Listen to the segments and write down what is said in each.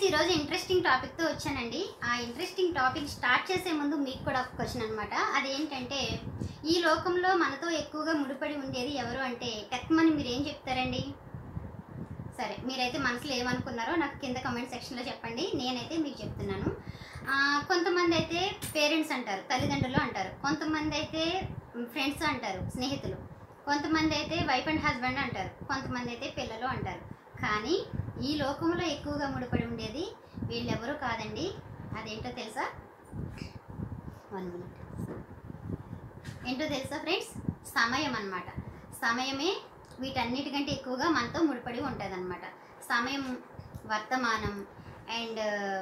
ఈరోజు ఇంట్రెస్టింగ్ టాపిక్తో వచ్చానండి ఆ ఇంట్రెస్టింగ్ టాపిక్ స్టార్ట్ చేసే ముందు మీకు కూడా ఒక క్వశ్చన్ అనమాట అదేంటంటే ఈ లోకంలో మనతో ఎక్కువగా ముడిపడి ఉండేది ఎవరు అంటే టెక్మని మీరు ఏం చెప్తారండి సరే మీరైతే మనసులో ఏమనుకున్నారో నాకు కింద కమెంట్ సెక్షన్లో చెప్పండి నేనైతే మీకు చెప్తున్నాను ఆ, కొంతమంది అయితే పేరెంట్స్ అంటారు తల్లిదండ్రులు అంటారు కొంతమంది అయితే ఫ్రెండ్స్ అంటారు స్నేహితులు కొంతమంది అయితే వైఫ్ అండ్ హస్బెండ్ అంటారు కొంతమంది అయితే పిల్లలు అంటారు కానీ ఈ లోకంలో ఎక్కువగా ముడిపడి ఉండేది వీళ్ళెవరూ కాదండి అదేంటో తెలుసా వన్ మినిట్ ఏంటో తెలుసా ఫ్రెండ్స్ సమయం అన్నమాట సమయమే వీటన్నిటికంటే ఎక్కువగా మనతో ముడిపడి ఉంటుంది సమయం వర్తమానం అండ్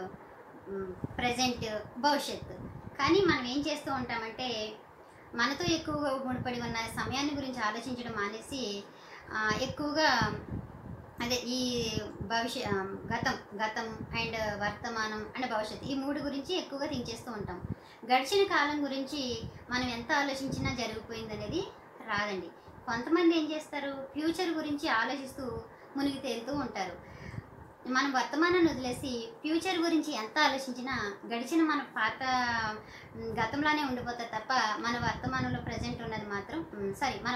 ప్రజెంట్ భవిష్యత్తు కానీ మనం ఏం చేస్తూ ఉంటామంటే మనతో ఎక్కువగా ముడిపడి ఉన్న సమయాన్ని గురించి ఆలోచించడం మానేసి ఆ, ఎక్కువగా అదే ఈ భవిష్య ఆ, గతం గతం అండ్ వర్తమానం అండ్ భవిష్యత్తు ఈ మూడు గురించి ఎక్కువగా థింక్ చేస్తూ ఉంటాం గడిచిన కాలం గురించి మనం ఎంత ఆలోచించినా జరిగిపోయింది అనేది రాదండి కొంతమంది ఏం చేస్తారు ఫ్యూచర్ గురించి ఆలోచిస్తూ మునిగి తేలుతూ ఉంటారు మనం వర్తమానాన్ని వదిలేసి ఫ్యూచర్ గురించి ఎంత ఆలోచించినా గడిచిన మన పాత మ్, గతంలోనే ఉండిపోతుంది తప్ప మన వర్తమానంలో ప్రజెంట్ ఉన్నది మాత్రం సారీ మన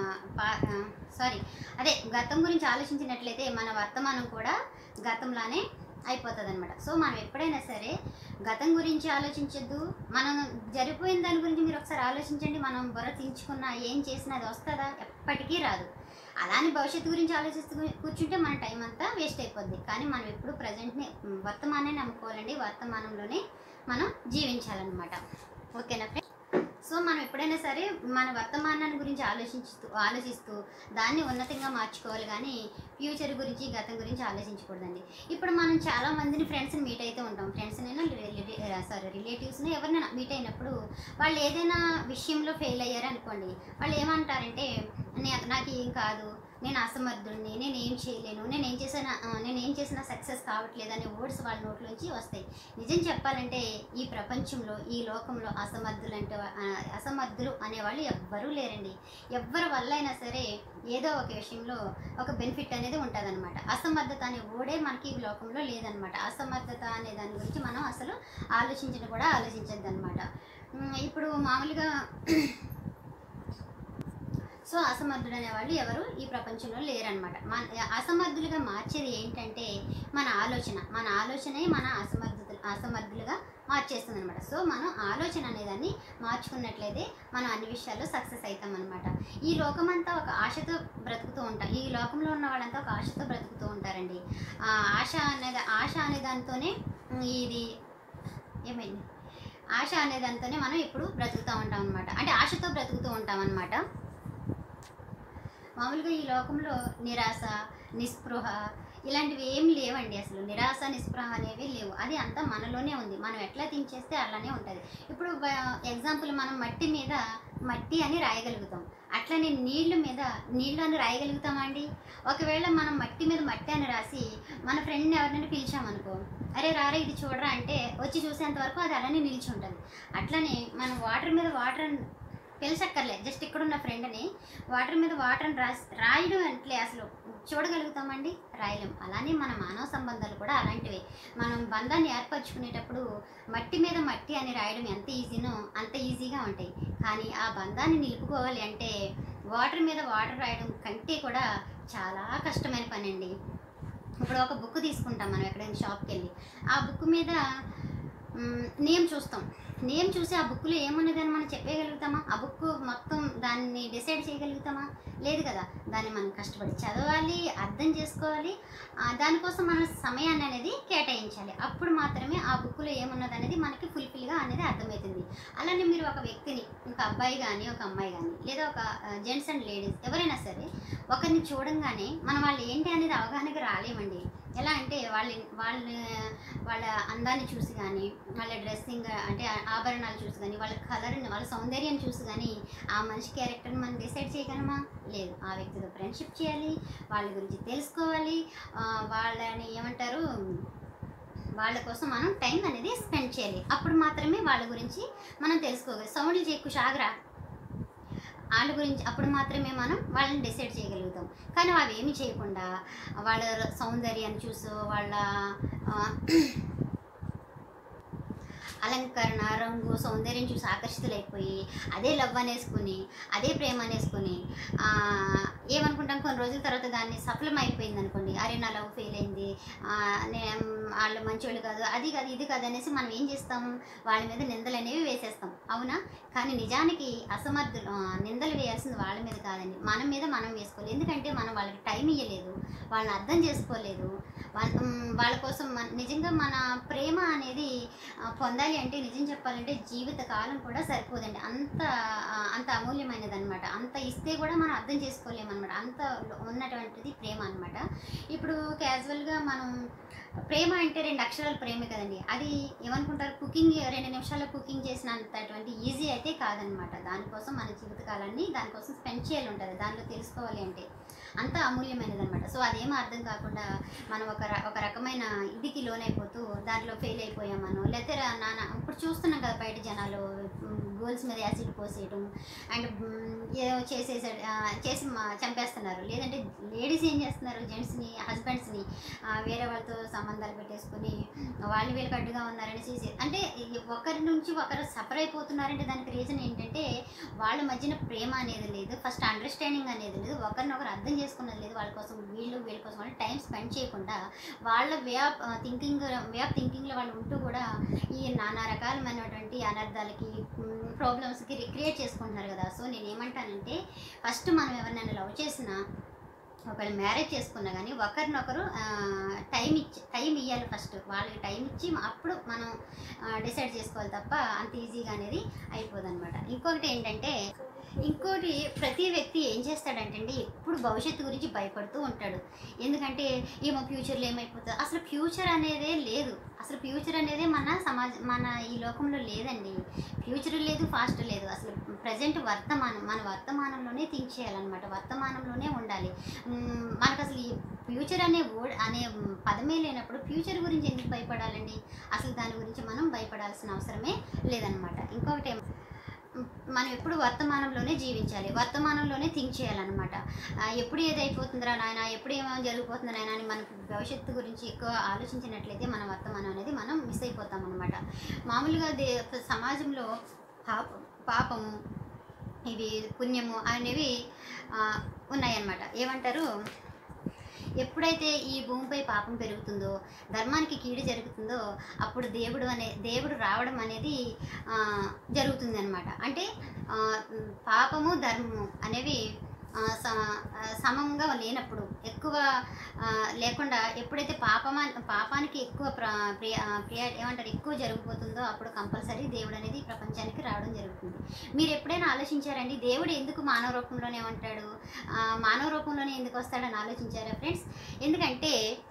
సారీ అదే గతం గురించి ఆలోచించినట్లయితే మన వర్తమానం కూడా గతంలానే అయిపోతుంది అనమాట సో మనం ఎప్పుడైనా సరే గతం గురించి ఆలోచించొద్దు మనం జరిగిపోయిన దాని గురించి మీరు ఒకసారి ఆలోచించండి మనం బుర్ర తీంచుకున్నా ఏం చేసినా అది వస్తుందా ఎప్పటికీ రాదు అలానే భవిష్యత్తు గురించి ఆలోచిస్తూ కూర్చుంటే మన టైం అంతా వేస్ట్ అయిపోద్ది కానీ మనం ఎప్పుడు ప్రజెంట్ని వర్తమానాన్ని నమ్ముకోవాలండి వర్తమానంలోనే మనం జీవించాలన్నమాట ఓకేనా ఫ్రెండ్స్ సో మనం ఎప్పుడైనా సరే మన వర్తమానాన్ని గురించి ఆలోచిస్తూ ఆలోచిస్తూ దాన్ని ఉన్నతంగా మార్చుకోవాలి కానీ ఫ్యూచర్ గురించి గతం గురించి ఆలోచించకూడదండి ఇప్పుడు మనం చాలా మందిని ఫ్రెండ్స్ని మీట్ అయితే ఉంటాం ఫ్రెండ్స్నైనా సారీ రిలేటివ్స్ని ఎవరినైనా మీట్ అయినప్పుడు వాళ్ళు ఏదైనా విషయంలో ఫెయిల్ అయ్యారు అనుకోండి వాళ్ళు ఏమంటారంటే "నే- నాకు ఏం కాదు నేను అసమర్థుడిని నేను ఏం చేయలేను నేను ఏం చేసినా ఆ, నేను ఏం చేసినా సక్సెస్ కావట్లేదు అనే వర్డ్స్ వాళ్ళ నోట్లోంచి వస్తాయి నిజం చెప్పాలంటే ఈ ప్రపంచంలో ఈ లోకంలో అసమర్థులు అంటే వా- ఆ, అసమర్థులు అనేవాళ్ళు ఎవ్వరూ లేరండి ఎవ్వరి వల్ల అయినా సరే ఏదో ఒక విషయంలో ఒక బెనిఫిట్ అనేది ఉంటుంది అసమర్థత అనే ఓడే మనకి ఈ లోకంలో లేదనమాట అసమర్థత అనే దాని గురించి మనం అసలు ఆలోచించడం కూడా ఆలోచించద్దు అనమాట ఇప్పుడు మామూలుగా సో అసమర్థుడు అనేవాళ్ళు ఎవరు ఈ ప్రపంచంలో లేరనమాట మన అసమర్థులుగా మార్చేది ఏంటంటే మన ఆలోచన మన ఆలోచనే మన అసమర్థత అసమర్థులుగా మార్చేస్తుంది అనమాట సో మనం ఆలోచన అనేదాన్ని మార్చుకున్నట్లయితే మనం అన్ని విషయాల్లో సక్సెస్ అవుతాం అనమాట ఈ లోకమంతా ఒక ఆశతో బ్రతుకుతూ ఉంటాం ఈ లోకంలో ఉన్న వాళ్ళంతా ఒక ఆశతో బ్రతుకుతూ ఉంటారండి ఆ ఆశ అనేది ఆశ అనే దాంతోనే ఉమ్, ఇది ఏమైంది ఆశ అనే దాంతోనే మనం ఇప్పుడు బ్రతుకుతూ ఉంటాం అనమాట అంటే ఆశతో బ్రతుకుతూ ఉంటాం అనమాట మామూలుగా ఈ లోకంలో నిరాశ నిస్పృహ ఇలాంటివి ఏం లేవండి అసలు నిరాశ నిస్పృహ అనేవి లేవు అది అంతా మనలోనే ఉంది మనం ఎట్లా థింక్ చేస్తే అలానే ఉంటుంది ఇప్పుడు ఎగ్జాంపుల్ మనం మట్టి మీద మట్టి అని రాయగలుగుతాం అట్లనే నీళ్ళ మీద నీళ్ళు అని రాయగలుగుతామా అండి ఒకవేళ మనం మట్టి మీద మట్టి అని రాసి మన ఫ్రెండ్ని ఎవరినైనా పిలిచామనుకో అరే రారా ఇది చూడరా అంటే వచ్చి చూసేంత వరకు అది అలానే నిలిచి ఉంటుంది అట్లనే మనం వాటర్ మీద వాటర్ అని పిలిచక్కర్లే జస్ట్ ఇక్కడున్న ఫ్రెండ్ని వాటర్ మీద వాటర్ అని రాసి రాయడం అంటే అసలు చూడగలుగుతామండి రాయలేం అలానే మన మానవ సంబంధాలు కూడా అలాంటివే మనం బంధాన్ని ఏర్పరచుకునేటప్పుడు మట్టి మీద మట్టి అని రాయడం ఎంత ఈజీనో అంత ఈజీగా ఉంటాయి కానీ ఆ బంధాన్ని నిలుపుకోవాలి అంటే వాటర్ మీద వాటర్ రాయడం కంటే కూడా చాలా కష్టమైన పని అండి ఇప్పుడు ఒక బుక్ తీసుకుంటాం మనం ఎక్కడైనా షాప్కి వెళ్ళి ఆ బుక్ మీద నేమ్ చూస్తాం నేమ్ చూసి ఆ బుక్లో ఏమున్నదని మనం చెప్పగలుగుతామా ఆ బుక్ మొత్తం దాన్ని డిసైడ్ చేయగలుగుతామా లేదు కదా దాన్ని మనం కష్టపడి చదవాలి అర్థం చేసుకోవాలి ఆ, దానికోసం మన సమయాన్ని అనేది కేటాయించాలి అప్పుడు మాత్రమే ఆ బుక్లో ఏమున్నది అనేది మనకి ఫుల్ఫిల్గా అనేది అర్థమవుతుంది అలానే మీరు ఒక వ్యక్తిని ఒక అబ్బాయి కానీ ఒక అమ్మాయి కానీ లేదా ఒక జెంట్స్ అండ్ లేడీస్ ఎవరైనా సరే ఒకరిని చూడంగానే మనం వాళ్ళు ఏంటి అనేది అవగాహనకి రాలేమండి ఎలా అంటే వాళ్ళ వాళ్ళ వాళ్ళ అందాన్ని చూసి కానీ వాళ్ళ డ్రెస్సింగ్ అంటే ఆ- ఆభరణాలు చూసి కానీ వాళ్ళ కలర్ని వాళ్ళ సౌందర్యాన్ని చూసి కానీ ఆ మనిషి క్యారెక్టర్ని మనం డిసైడ్ చేయగలమా లేదు ఆ వ్యక్తితో ఫ్రెండ్షిప్ చేయాలి వాళ్ళ గురించి తెలుసుకోవాలి ఆ, వాళ్ళని ఏమంటారు వాళ్ళ కోసం మనం టైం అనేది స్పెండ్ చేయాలి అప్పుడు మాత్రమే వాళ్ళ గురించి మనం తెలుసుకోగలం సౌండ్లు ఎక్కువ షాగరా వాళ్ళ గురించి అప్పుడు మాత్రమే మనం వాళ్ళని డిసైడ్ చేయగలుగుతాం కానీ అవి ఏమి చేయకుండా వాళ్ళ సౌందర్యాన్ని చూసో వాళ్ళ ఆ, అలంకరణ రంగు సౌందర్యం చూసి ఆకర్షితులైపోయి అదే లవ్ అనేసుకుని అదే ప్రేమ అనేసుకుని ఆ, ఏమనుకుంటాం కొన్ని రోజుల తర్వాత దాన్ని సఫలం అయిపోయింది అనుకోండి అరే నా లవ్ ఫెయిల్ అయింది ఆ, నేను వాళ్ళు మంచోళ్ళు కాదు అది కాదు ఇది కాదు అనేసి మనం ఏం చేస్తాం వాళ్ళ మీద నిందలు అనేవి వేసేస్తాం అవునా కానీ నిజానికి అసమర్థులు ఆ, నిందలు వేయాల్సింది వాళ్ళ మీద కాదండి మన మీద మనం వేసుకోవాలి ఎందుకంటే మనం వాళ్ళకి టైం ఇవ్వలేదు వాళ్ళని అర్థం చేసుకోలేదు వాళ్ళ ఉమ్, వాళ్ళ కోసం మన నిజంగా మన ప్రేమ అనేది ఆ, పొందాలి అంటే నిజం చెప్పాలంటే జీవిత కాలం కూడా సరిపోదండి అంత ఆ, అంత అమూల్యమైనది అనమాట అంత ఇస్తే కూడా మనం అర్థం చేసుకోలేమన్నమాట అంత ఉన్నటువంటిది ప్రేమ అనమాట ఇప్పుడు క్యాజువల్గా మనం ప్రేమ అంటే రెండు అక్షరాల ప్రేమే కదండి అది ఏమనుకుంటారు కుకింగ్ రెండు నిమిషాల్లో కుకింగ్ చేసినంతటువంటి ఈజీ అయితే కాదనమాట దానికోసం మన జీవితకాలాన్ని దానికోసం స్పెండ్ చేయాలి ఉంటుంది దానిలో తెలుసుకోవాలి అంటే అంత అమూల్యమైనది అనమాట సో అదేమో అర్థం కాకుండా మనం ఒక ర- ఒక రకమైన ఇదికి లోనైపోతూ దాంట్లో ఫెయిల్ అయిపోయామను లేకపోతే రా- నాన్న ఇప్పుడు చూస్తున్నాం కదా బయట జనాలు గోల్స్ మీద యాసిడ్ పోసేయడం అండ్ ఏదో చేసేసాడు ఆ, చేసి మా- చంపేస్తున్నారు లేదంటే లేడీస్ ఏం చేస్తున్నారు జెంట్స్ని హస్బెండ్స్ని వేరే వాళ్ళతో సంబంధాలు పెట్టేసుకుని వాళ్ళు వీళ్ళకి అడ్డుగా ఉన్నారని చేసి అంటే ఈ ఒకరి నుంచి ఒకరు సఫర్ అయిపోతున్నారంటే దానికి రీజన్ ఏంటంటే వాళ్ళ మధ్యన ప్రేమ అనేది లేదు ఫస్ట్ అండర్స్టాండింగ్ అనేది లేదు ఒకరినొకరు అర్థం చేసుకున్నది లేదు వాళ్ళ కోసం వీళ్ళు వీళ్ళ కోసం వాళ్ళు టైం స్పెండ్ చేయకుండా వాళ్ళ way of thinking way of థింకింగ్లో వాళ్ళు ఉంటూ కూడా ఈ నానా రకాలమైనటువంటి అనర్థాలకి ప్రాబ్లమ్స్కి క్రియేట్ చేసుకుంటున్నారు కదా సో నేను ఏమంటానంటే ఫస్ట్ మనం ఎవరినైనా లవ్ చేసినా ఒకళ్ళు మ్యారేజ్ చేసుకున్నా కానీ ఒకరినొకరు టైం ఇచ్చి టైం ఇవ్వాలి ఫస్ట్ వాళ్ళకి టైం ఇచ్చి అప్పుడు మనం డిసైడ్ చేసుకోవాలి తప్ప అంత ఈజీగా అనేది అయిపోదు అనమాట ఇంకొకటి ఏంటంటే ఇంకోటి ప్రతి వ్యక్తి ఏం చేస్తాడంటే అండి ఎప్పుడు భవిష్యత్తు గురించి భయపడుతూ ఉంటాడు ఎందుకంటే ఏమో ఫ్యూచర్లో ఏమైపోతుంది అసలు ఫ్యూచర్ అనేదే లేదు అసలు ఫ్యూచర్ అనేది మన సమాజ మన ఈ లోకంలో లేదండి ఫ్యూచర్ లేదు ఫాస్ట్ లేదు అసలు ప్రజెంట్ వర్తమానం మన వర్తమానంలోనే థింక్ చేయాలన్నమాట వర్తమానంలోనే ఉండాలి మ్మ్, మనకు అసలు ఈ ఫ్యూచర్ అనే వర్డ్ అనే పదమే లేనప్పుడు ఫ్యూచర్ గురించి ఎందుకు భయపడాలండి అసలు దాని గురించి మనం భయపడాల్సిన అవసరమే లేదనమాట ఇంకొకటి ఏం- మనం ఎప్పుడు వర్తమానంలోనే జీవించాలి వర్తమానంలోనే థింక్ చేయాలన్నమాట ఆ, ఎప్పుడు ఏది అయిపోతుందిరా నాయన ఎప్పుడు ఏమో జరిగిపోతుంది నాయన అని మనకు భవిష్యత్తు గురించి ఎక్కువ ఆలోచించినట్లయితే మన వర్తమానం అనేది మనం మిస్ అయిపోతాం అనమాట మామూలుగా దే సమాజంలో పాప పాపము ఇవి పుణ్యము అనేవి ఆ, ఉన్నాయన్నమాట ఏమంటారు ఎప్పుడైతే ఈ భూమిపై పాపం పెరుగుతుందో ధర్మానికి కీడు జరుగుతుందో అప్పుడు దేవుడు అనే దేవుడు రావడం అనేది జరుగుతుంది అనమాట అంటే ఆ, ఉమ్, పాపము ధర్మము అనేవి ఆ, స- ఆ, సమంగా లేనప్పుడు ఎక్కువ ఆ, లేకుండా ఎప్పుడైతే పాపమా పాపానికి ఎక్కువ ప్ర ప్రియ ప్రియ ఏమంటారు ఎక్కువ జరిగిపోతుందో అప్పుడు కంపల్సరీ దేవుడు అనేది ఈ ప్రపంచానికి రావడం జరుగుతుంది మీరు ఎప్పుడైనా ఆలోచించారండి దేవుడు ఎందుకు మానవ రూపంలోనే ఉంటాడు ఆ, మానవ రూపంలోనే ఎందుకు వస్తాడని ఆలోచించారా ఫ్రెండ్స్ ఎందుకంటే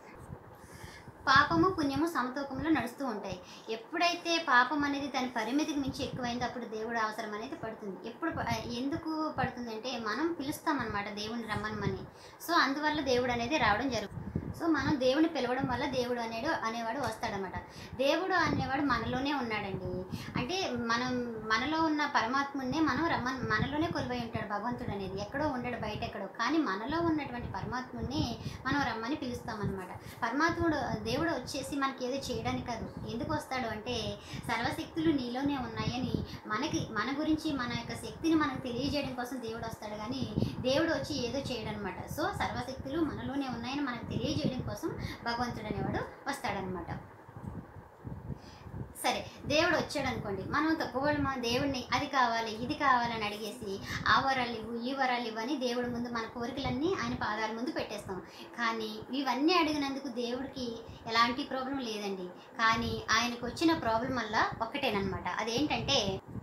పాపము పుణ్యము సమతూకంలో నడుస్తూ ఉంటాయి ఎప్పుడైతే పాపం అనేది దాని పరిమితికి మించి ఎక్కువైందో అప్పుడు దేవుడు అవసరం అనేది పడుతుంది ఎప్పుడు ప- ఎందుకు పడుతుందంటే మనం పిలుస్తామన్నమాట దేవుడిని రమ్మనమని సో అందువల్ల దేవుడు అనేది రావడం జరుగుతుంది సో మనం దేవుని పిలవడం వల్ల దేవుడు అనేడు అనేవాడు వస్తాడనమాట దేవుడు అనేవాడు మనలోనే ఉన్నాడండి అంటే మనం మనలో ఉన్న పరమాత్ముడినే మనం రమ్మన్ మనలోనే కొలువై ఉంటాడు భగవంతుడు అనేది ఎక్కడో ఉండడు బయట ఎక్కడో కానీ మనలో ఉన్నటువంటి పరమాత్ముడిని మనం రమ్మని పిలుస్తామన్నమాట పరమాత్ముడు దేవుడు వచ్చేసి మనకి ఏదో చేయడానికి కాదు ఎందుకు వస్తాడు అంటే సర్వశక్తులు నీలోనే ఉన్నాయని మనకి మన గురించి మన యొక్క శక్తిని మనకు తెలియజేయడం కోసం దేవుడు వస్తాడు కానీ దేవుడు వచ్చి ఏదో చేయడం అనమాట సో సర్వశక్తులు మనలోనే ఉన్నాయని మనకు తెలియజేయడం కోసం భగవంతుడు అనేవాడు వస్తాడనమాట సరే దేవుడు వచ్చాడు అనుకోండి మనం తక్కువ మా దేవుడిని అది కావాలి ఇది కావాలని అడిగేసి ఆ వరాలు ఇవ్వు ఈ వరాలు ఇవ్వు అని దేవుడి ముందు మన కోరికలన్నీ ఆయన పాదాల ముందు పెట్టేస్తాం కానీ ఇవన్నీ అడిగినందుకు దేవుడికి ఎలాంటి ప్రాబ్లం లేదండి కానీ ఆయనకు వచ్చిన ప్రాబ్లం వల్ల ఒక్కటేనమాట అదేంటంటే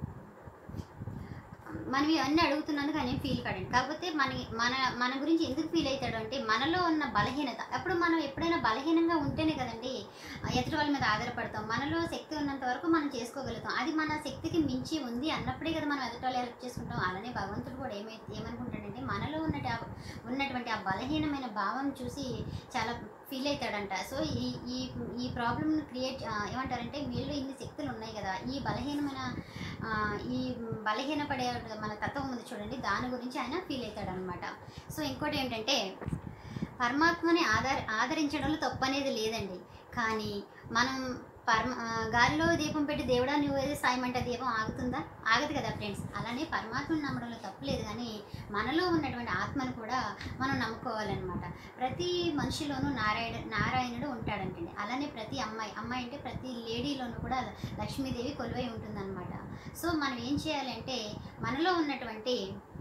మనం ఇవన్నీ అడుగుతున్నందుకు ఆయన ఫీల్ కాడండి కాకపోతే మన మన మన గురించి ఎందుకు ఫీల్ అవుతాడు అంటే మనలో ఉన్న బలహీనత అప్పుడు మనం ఎప్పుడైనా బలహీనంగా ఉంటేనే కదండి ఆ, ఎదుటి వాళ్ళ మీద ఆధారపడతాం మనలో శక్తి ఉన్నంత వరకు మనం చేసుకోగలుగుతాం అది మన శక్తికి మించి ఉంది అన్నప్పుడే కదా మనం ఎదుటి వాళ్ళు హెల్ప్ చేసుకుంటాం అలానే భగవంతుడు కూడా ఏమై ఏమనుకుంటాడంటే మనలో ఉన్నటి ఆ- ఉన్నటువంటి ఆ బలహీనమైన భావం చూసి చాలా ఫీల్ అవుతాడంట సో ఈ ఈ ఈ ప్రాబ్లమ్ని క్రియేట్ ఏమంటారంటే మీలో ఇన్ని శక్తులు ఉన్నాయి కదా ఈ బలహీనమైన ఆ, ఈ బలహీనపడే మన తత్వం ఉంది చూడండి దాని గురించి ఆయన ఫీల్ అవుతాడనమాట సో ఇంకోటి ఏంటంటే పరమాత్మని ఆధార ఆదరించడంలో తప్పు అనేది లేదండి కానీ మనం పరమ ఆ, గాలిలో దీపం పెట్టి దేవుడా నువ్వు ఏది సాయం అంటే దీపం ఆగుతుందా ఆగదు కదా ఫ్రెండ్స్ అలానే పరమాత్మను నమ్మడంలో తప్పు లేదు కానీ మనలో ఉన్నటువంటి ఆత్మను కూడా మనం నమ్ముకోవాలన్నమాట ప్రతి మనిషిలోనూ నారాయణ నారాయణుడు ఉంటాడంటండి అలానే ప్రతి అమ్మాయి అమ్మాయి అంటే ప్రతి లేడీలోనూ కూడా లక్ష్మీదేవి కొలువై ఉంటుందన్నమాట సో మనం ఏం చేయాలంటే మనలో ఉన్నటువంటి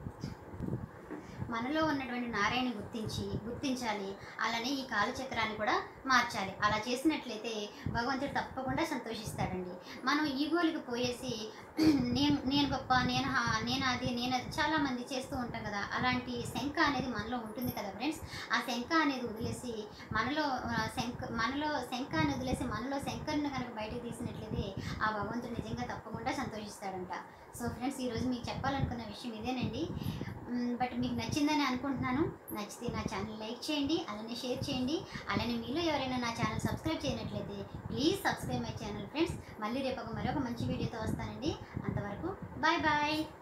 మనలో ఉన్నటువంటి నారాయణ గుర్తించి గుర్తించాలి అలానే ఈ కాలచక్రాన్ని కూడా మార్చాలి అలా చేసినట్లయితే భగవంతుడు తప్పకుండా సంతోషిస్తాడండి మనం ఈగోలకు పోయేసి నేను నేను గొప్ప నేను హా- నేను అది నేను అది చాలా మంది చేస్తూ ఉంటాం కదా అలాంటి శంక అనేది మనలో ఉంటుంది కదా ఫ్రెండ్స్ ఆ శంక అనేది వదిలేసి మనలో ఆ, శంక మనలో శంక అని వదిలేసి మనలో శంకర్ని కనుక బయటకు తీసినట్లయితే ఆ భగవంతుడు నిజంగా తప్పకుండా సంతోషిస్తాడంట సో ఫ్రెండ్స్ ఈరోజు మీకు చెప్పాలనుకున్న విషయం ఇదేనండి మ్, బట్ మీకు నచ్చిందని అనుకుంటున్నాను నచ్చితే నా ఛానల్ లైక్ చేయండి అలానే షేర్ చేయండి అలానే మీలో ఎవరైనా నా ఛానల్ సబ్స్క్రైబ్ చేయనట్లయితే please subscribe my channel friends మళ్ళీ రేపు ఒక మరొక మంచి వీడియోతో వస్తానండి అంతవరకు బాయ్ బాయ్